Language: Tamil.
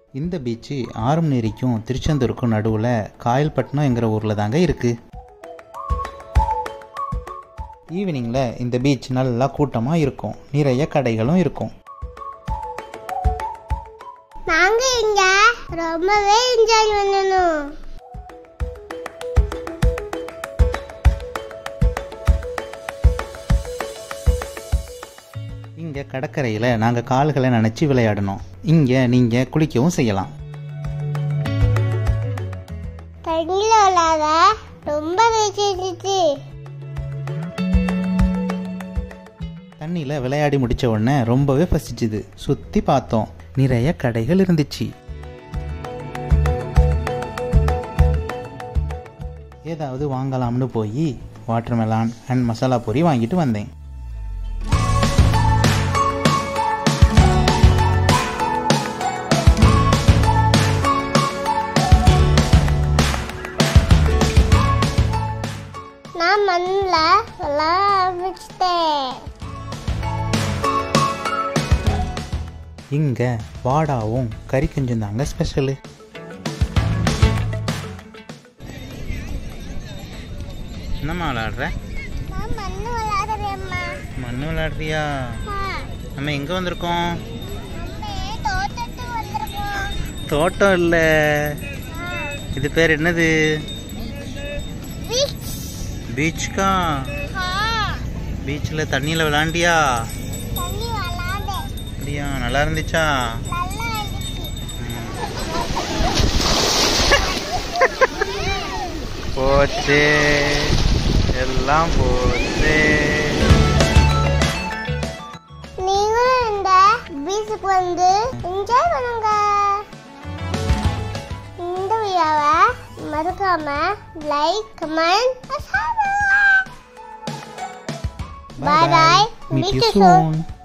இந்த பீச்சு ஆறுமநேரிக்கும் திருச்செந்தூருக்கும் நடுவில் காயல்பட்டினம்ங்கிற ஊரில் தாங்க இருக்குது ஈவினிங்கில் இந்த பீச் நல்லா கூட்டமாக இருக்கும் நிறைய கடைகளும் இருக்கும் நாங்க இங்க ரொம்பவே என்ஜாய் பண்ணணும் இங்கே கடற்கரையில் நாங்கள் கால்களை நனைச்சி விளையாடணும் இங்கே நீங்கள் குளிக்கவும் செய்யலாம் தண்ணியில விளாட ரொம்ப வச்சிருந்துச்சு தண்ணியில் விளையாடி முடித்த உடனே ரொம்பவே பசிச்சுது சுற்றி பார்த்தோம் நிறைய கடைகள் இருந்துச்சு ஏதாவது வாங்கலாம்னு போய் வாட்டர்மெலான் அண்ட் மசாலா பொரி வாங்கிட்டு வந்தேன் நான் மண்ணில் விளாட ஆரம்பிச்சிட்டேன் இங்கே வாடாவும் கறி கஞ்சும் தாங்க ஸ்பெஷலு என்னம்மா விளாடுற நான் மண்ணு விளாடுறேம்மா மண்ணு விளாடுறியா நம்ம எங்கே வந்திருக்கோம் நம்ம தோட்டத்துக்கு வந்திருக்கோம் தோட்டம் இல்லை இது பேர் என்னது பீச் பீச்சுக்கா பீச்சில் தண்ணியில் விளாண்டியா தண்ணி விளாண்டேன் அப்படியா நல்லா இருந்துச்சா நல்லா இருந்துச்சு போச்சு எல்லாம் போச்சு நீங்களும் இந்த பீச்சுக்கு வந்து என்ஜாய் பண்ணுங்க இந்த வீடியோவை மறக்காம like comment Bye bye. Meet you soon.